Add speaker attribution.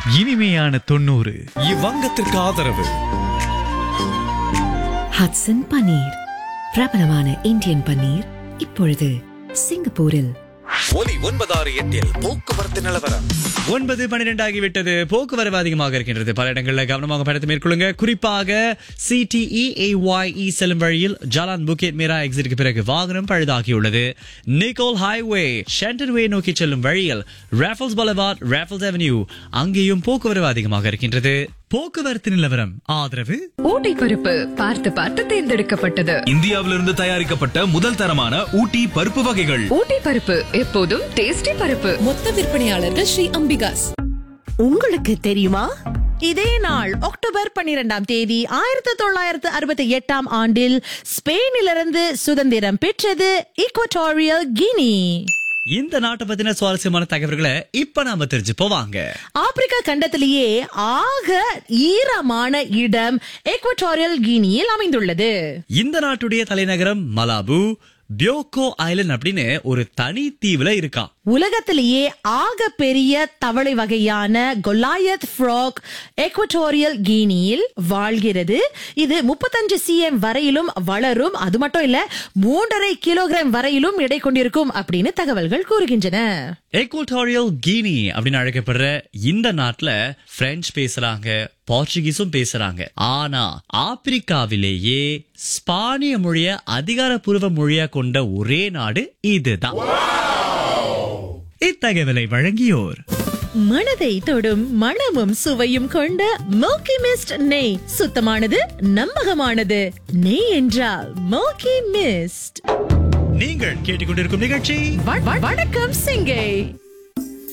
Speaker 1: இனிமையான தொண்ணூறு
Speaker 2: இவ்வங்கத்திற்கு ஆதரவு
Speaker 3: ஹட்சன் பன்னீர் பிரபலமான இந்தியன் பன்னீர் இப்பொழுது சிங்கப்பூரில்
Speaker 2: ஒலி ஒன்பதாறு எட்டில் போக்குவரத்து நிலவரம்
Speaker 1: ஒன்பது பன்னிரெண்டு ஆகிவிட்டது போக்குவரவு அதிகமாக இருக்கின்றது பல இடங்களில் கவனமாக பயணத்தை மேற்கொள்ளுங்க குறிப்பாக சிடிஇஏஒய்இ செல்லும் வழியில் ஜலான் புக்கெட் மீரா எக்ஸிட்டுக்கு பிறகு வாகனம் பழுதாகியுள்ளது நிக்கோல் ஹைவே ஷென்டன் வே நோக்கி செல்லும் வழியில் ராஃபல்ஸ் பலவாட் ராஃபல்ஸ் அவென்யூ அங்கேயும் போக்குவரவு அதிகமாக இருக்கின்றது போக்குவரத்து நிலவரம் ஆதரவு
Speaker 4: ஊட்டி பருப்பு பார்த்து பார்த்து தேர்ந்தெடுக்கப்பட்டது
Speaker 5: இந்தியாவிலிருந்து தயாரிக்கப்பட்ட முதல் தரமான ஊட்டி பருப்பு வகைகள்
Speaker 4: ஊட்டி பருப்பு எப்போதும் டேஸ்டி பருப்பு
Speaker 6: மொத்த விற்பனையாளர்கள் ஸ்ரீ அம்பிகாஸ்
Speaker 7: உங்களுக்கு தெரியுமா இதே நாள் அக்டோபர் பன்னிரெண்டாம் தேதி ஆயிரத்தி தொள்ளாயிரத்து அறுபத்தி எட்டாம் ஆண்டில் ஸ்பெயினிலிருந்து சுதந்திரம் பெற்றது ஈக்வட்டோரியல் கினி
Speaker 1: இந்த நாட்டை பத்தின சுவாரஸ்யமான தகவல்களை இப்ப நாம தெரிஞ்சு போவாங்க
Speaker 7: ஆப்பிரிக்கா கண்டத்திலேயே ஆக ஈரமான இடம் எக்வட்டோரியல் கினியில் அமைந்துள்ளது
Speaker 1: இந்த நாட்டுடைய தலைநகரம் மலாபு பியோகோ ஐலண்ட் அப்படின்னு ஒரு தனி தீவுல இருக்கா
Speaker 7: உலகத்திலேயே ஆக பெரிய தவளை வகையான கொலாயத் ஃப்ராக் எக்வட்டோரியல் கினியில் வாழ்கிறது இது முப்பத்தஞ்சு சிஎம் வரையிலும் வளரும் அது மட்டும் இல்ல மூன்றரை கிலோகிராம் வரையிலும் எடை கொண்டிருக்கும் அப்படின்னு தகவல்கள் கூறுகின்றன
Speaker 1: எக்வட்டோரியல் கீனி அப்படின்னு அழைக்கப்படுற இந்த நாட்டுல பிரெஞ்சு பேசுறாங்க போர்ச்சுகீஸும் பேசுறாங்க ஆனா ஆப்பிரிக்காவிலேயே ஸ்பானிய மொழிய அதிகாரப்பூர்வ மொழியா கொண்ட ஒரே நாடு இதுதான் இத்தகவலை வழங்கியோர்
Speaker 7: மனதை தொடும் மணமும் சுவையும் கொண்ட மோக்கி மிஸ்ட் நெய் சுத்தமானது நம்பகமானது நெய் என்றால் மோக்கி மிஸ்ட்
Speaker 1: நீங்கள் கேட்டுக்கொண்டிருக்கும் நிகழ்ச்சி
Speaker 7: வணக்கம் சிங்கை